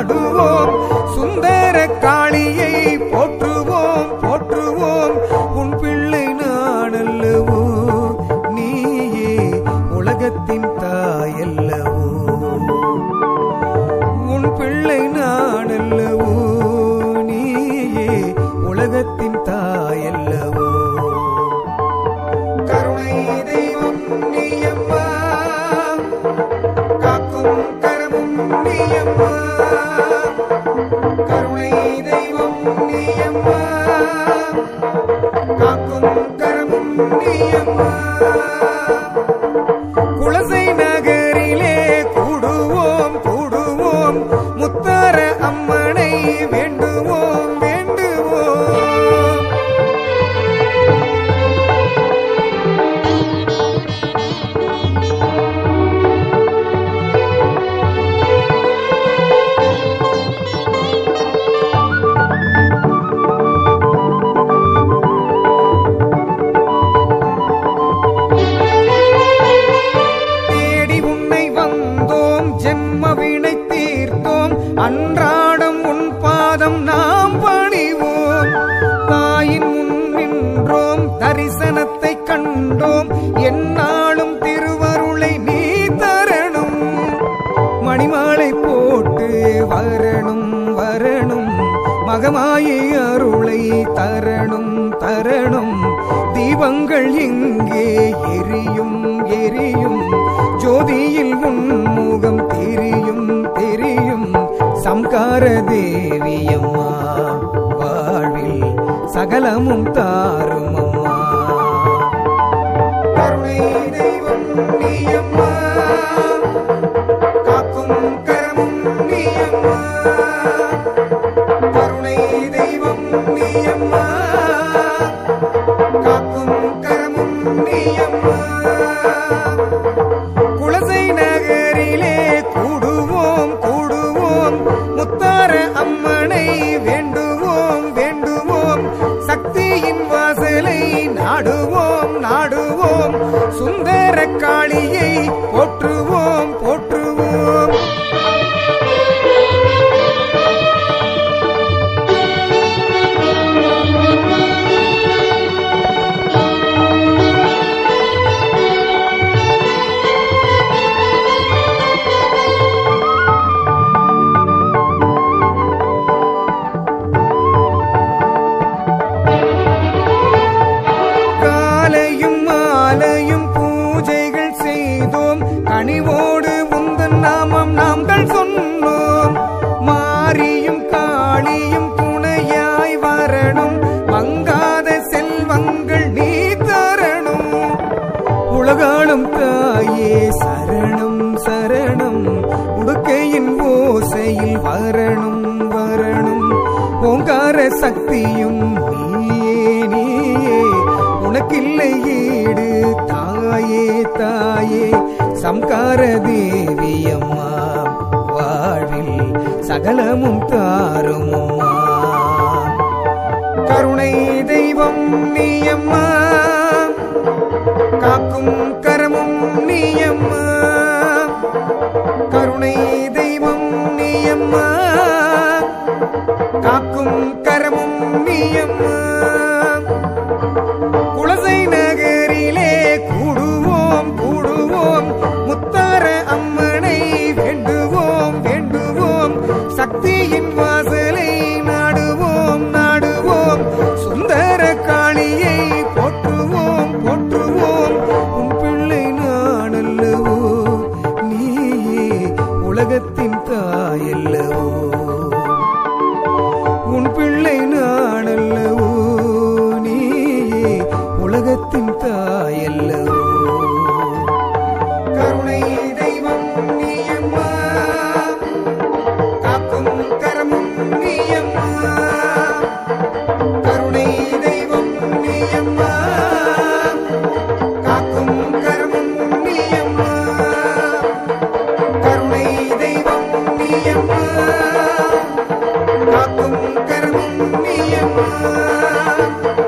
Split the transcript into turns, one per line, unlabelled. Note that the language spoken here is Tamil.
நாடுவோம் சுந்தர காளியை போற்றுவோம் போற்றுவோம் உன் பிள்ளை நானல்லவோ நீயே உலகத்தின் தாயல்லவோ உன் பிள்ளை நானல்லவோ நீயே உலகத்தின் தாயல்லவோ கருணை தெய்வம் நீயம்மா காக்கும் கரமும் நீயம்மா கருணை தெய்வம் நீயம்மா காக்கும் கரமும் நீயம்மா குலசை நகரிலே கூடுவோம் கூடுவோம் முத்தார அம்மனை வேண்டுவோம் வேண்டுவோம் தேடி உன்னை வந்தோம் ஜென்ம வினை தீர்த்தோம் அன்றாடம் உன் பாதம் நாம் பணிவோம் தாயின் முன் நின்றோம் தரிசனத்தை கண்டோம் எந்நாளும் திருவருளை நீ தரணும் மணிமாலை போட்டு வரணும் வரணும் மகமாயி அருளை தரணும் தரணும் தீபங்கள் எங்கே எரியும் எரியும் ஜோதியில் உன்முகம் தெரியும் தெரியும் சம்கார தேவியம்மா வாழ்வில் சகலமும் தாரும் அம்மா கருணை தெய்வம் நீயம்மா காக்கும் கரமும் நீயம்மா கருணை தெய்வம் நீயம்மா காக்கும் கரமும் நீயம்மா குலசை நகரிலே கூடுவோம் கூடுவோம் முத்தார அம்மனை வேண்டுவோம் வேண்டுவோம் சக்தியின் வாசலை நாடுவோம் நாடுவோம் சுந்தர காளியை போற்றுவோம் போற்றுவோம் காலையும் மாலையும் பூஜைகள் செய்தோம் கனிவோடு உந்தன் நாமம் நாங்கள் சொன்னோம் மாரியும் காளியும் துணையாய் வரணும் மங்காத செல்வங்கள் நீ தரணும் உலகாளும் தாயே சரணம் சரணம் உடுக்கையின் ஓசையில் வரணும் வரணும் ஓங்கார சக்தியும் நீயே நீயே உனக்கில்லை ஈடு தாயே தாயே சம்கார தேவியம்மா வாழ்வில் சகலமும் தாரும் அம்மா கருணை தெய்வம் நீயம்மா காக்கும் கரமும் நீயம்மா கருணை தெய்வம் நீயம்மா காக்கும் கரமும் நீயம்மா குலசை நகரிலே கூடுவோம் கூடுவோம் முத்தார அம்மனை வேண்டுவோம் வேண்டுவோம் சக்தியின் வாசலை நாடுவோம் நாடுவோம் சுந்தர காளியை போற்றுவோம் போற்றுவோம் உன் பிள்ளை நானல்லவோ நீயே உலகத்தின் தாயல்லவோ உன் பிள்ளை நானல்லவோ நீயே உலகத்தின் தாயல்லவோ கருணை தெய்வம் நீயம்மா காக்கும் கரமும் நீயம்மா கருணை தெய்வம் நீயம்மா காக்கும் கரமும் நீயம்மா கருணை தெய்வம் நீயம்மா காக்கும் கரமும் நீயம்மா